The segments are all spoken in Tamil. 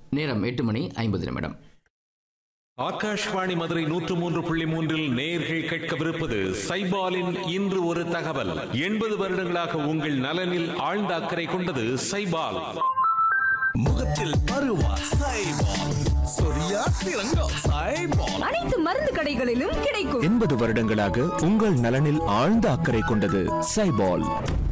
நேரம் எட்டு மணி ஐம்பது நிமிடம் ஆகாஷ்வாணி மதுரை நூற்று மூன்று புள்ளி மூன்றில் நேர்கள் கேட்கவிருப்பது சைபாலின் இன்று ஒரு தகவல் எண்பது வருடங்களாக உங்கள் நலனில் ஆழ்ந்த அக்கறை கொண்டது சைபால் முகத்தில் பருவா சைபால் சொரியா சிறங்கோ சைபால் அனைத்து மருந்து கடைகளிலும் கிடைக்கும் எண்பது வருடங்களாக உங்கள் நலனில் ஆழ்ந்த அக்கறை கொண்டது சைபால்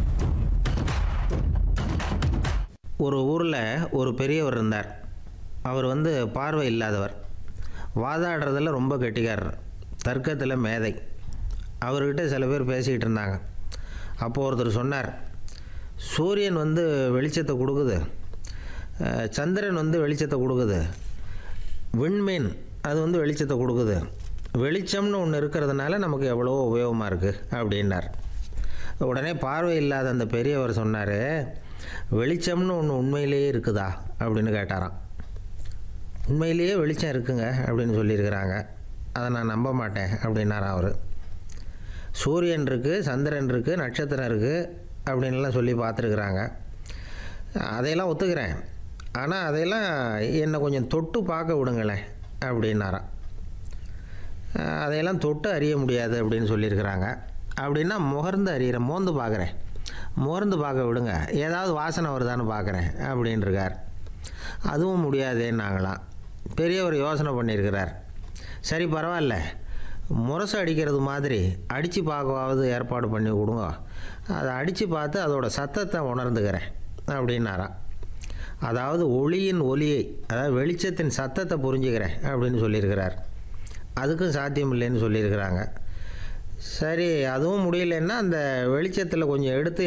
ஒரு ஊரில் ஒரு பெரியவர் இருந்தார் அவர் வந்து பார்வை இல்லாதவர் வாதாடுறதுல ரொம்ப கெட்டிக்காரர் தர்க்கத்தில் மேதை அவர்கிட்ட சில பேர் பேசிக்கிட்டு இருந்தாங்க அப்போ ஒருத்தர் சொன்னார் சூரியன் வந்து வெளிச்சத்தை கொடுக்குது அஹ், சந்திரன் வந்து வெளிச்சத்தை கொடுக்குது விண்மீன் அது வந்து வெளிச்சத்தை கொடுக்குது வெளிச்சம்னு ஒன்று இருக்கிறதுனால நமக்கு எவ்வளோ உபயோகமாக இருக்குது அப்படின்னார் உடனே பார்வை இல்லாத அந்த பெரியவர் சொன்னார் வெளிச்சம்னு ஒன்று உண்மையிலேயே இருக்குதா அப்படின்னு கேட்டாராம் உண்மையிலேயே வெளிச்சம் இருக்குங்க அப்படின்னு சொல்லியிருக்கிறாங்க அதை நான் நம்ப மாட்டேன் அப்படின்னாராம் அவர் சூரியன் இருக்குது சந்திரன் இருக்குது நட்சத்திரம் இருக்குது அப்படின்லாம் சொல்லி பார்த்துருக்குறாங்க அதையெல்லாம் ஒத்துக்கிறேன் ஆனால் அதையெல்லாம் என்னை கொஞ்சம் தொட்டு பார்க்க விடுங்களேன் அப்படின்னாராம் அஹ் அதையெல்லாம் தொட்டு அறிய முடியாது அப்படின்னு சொல்லியிருக்கிறாங்க அப்படின்னா முகர்ந்து அறியிறேன் மோந்து பார்க்குறேன் முகர்ந்து பார்க்க விடுங்க ஏதாவது வாசனை வருதான்னு பார்க்குறேன் அப்படின்ட்டுருக்கார் அதுவும் முடியாதேன்னாங்களாம் பெரியவர் யோசனை பண்ணியிருக்கிறார் சரி பரவாயில்ல முரசு அடிக்கிறது மாதிரி அடித்து பார்க்கவாவது ஏற்பாடு பண்ணி கொடுங்க அதை அடித்து பார்த்து அதோட சத்தத்தை உணர்ந்துக்கிறேன் அப்படின்னாராம் அதாவது ஒளியின் ஒலியை அதாவது வெளிச்சத்தின் சத்தத்தை புரிஞ்சுக்கிறேன் அப்படின்னு சொல்லியிருக்கிறார் அதுக்கும் சாத்தியம் இல்லைன்னு சொல்லியிருக்கிறாங்க சரி அதுவும் முடியலன்னா அந்த வெளிச்சத்தில் கொஞ்சம் எடுத்து